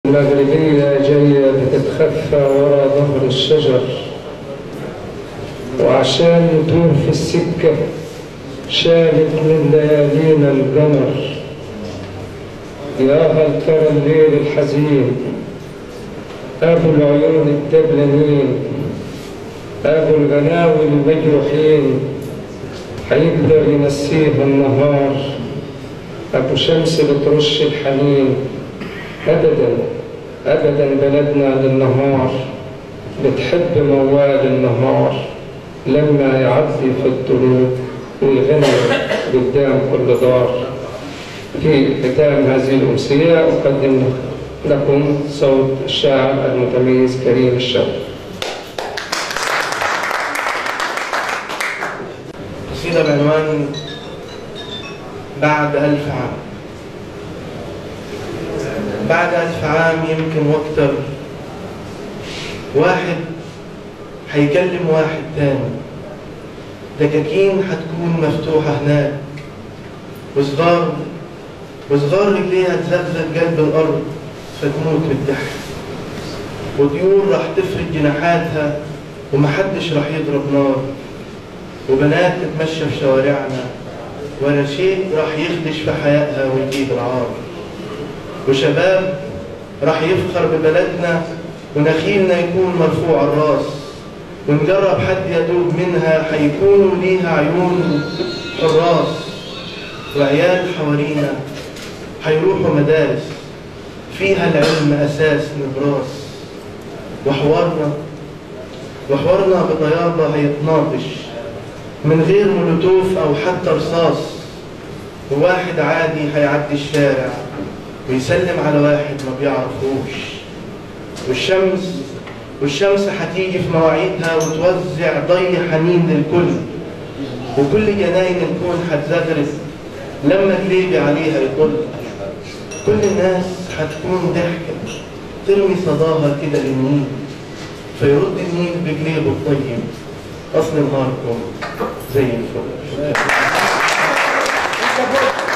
المغربية جاية بتتخفى ورا ظهر الشجر وعشان ندور في السكة شالت من ليالينا القمر يا هل ترى الليل الحزين أبو العيون الدبلانين أبو الغناوي المجروحين هيقدر ينسيها النهار أبو شمس بترش الحنين أبدا أبدا بلدنا للنهار بتحب موال النهار لما يعدي في الطرق ويغني قدام كل دار في ختام هذه الأمسية أقدم لكم صوت الشاعر المتميز كريم الشوقي قصيدة بعنوان بعد ألف عام بعد ألف عام يمكن وأكتر واحد هيكلم واحد تاني دكاكين هتكون مفتوحة هناك وصغار وصغار رجليها تزغزغ قلب الأرض فتموت بالضحك وطيور راح تفرد جناحاتها ومحدش راح يضرب نار وبنات تتمشى في شوارعنا ولا شيء راح يخدش في حياتها ويجيب العار وشباب راح يفخر ببلدنا ونخيلنا يكون مرفوع الراس ونجرب حد يدوب منها حيكونوا ليها عيون حراس وعيال حوالينا حيروحوا مدارس فيها العلم أساس نبراس وحوارنا وحوارنا بطيابة هيتناقش من غير مولوتوف أو حتى رصاص وواحد عادي هيعدي الشارع ويسلم على واحد ما بيعرفوش والشمس والشمس هتيجي في مواعيدها وتوزع ضي حنين للكل وكل جناين الكون هتزغرس لما جليبي عليها يطل كل الناس هتكون ضحكة ترمي صداها كده للنيل فيرد النيل بجليبه الطيب أصل نهاركم زي الفل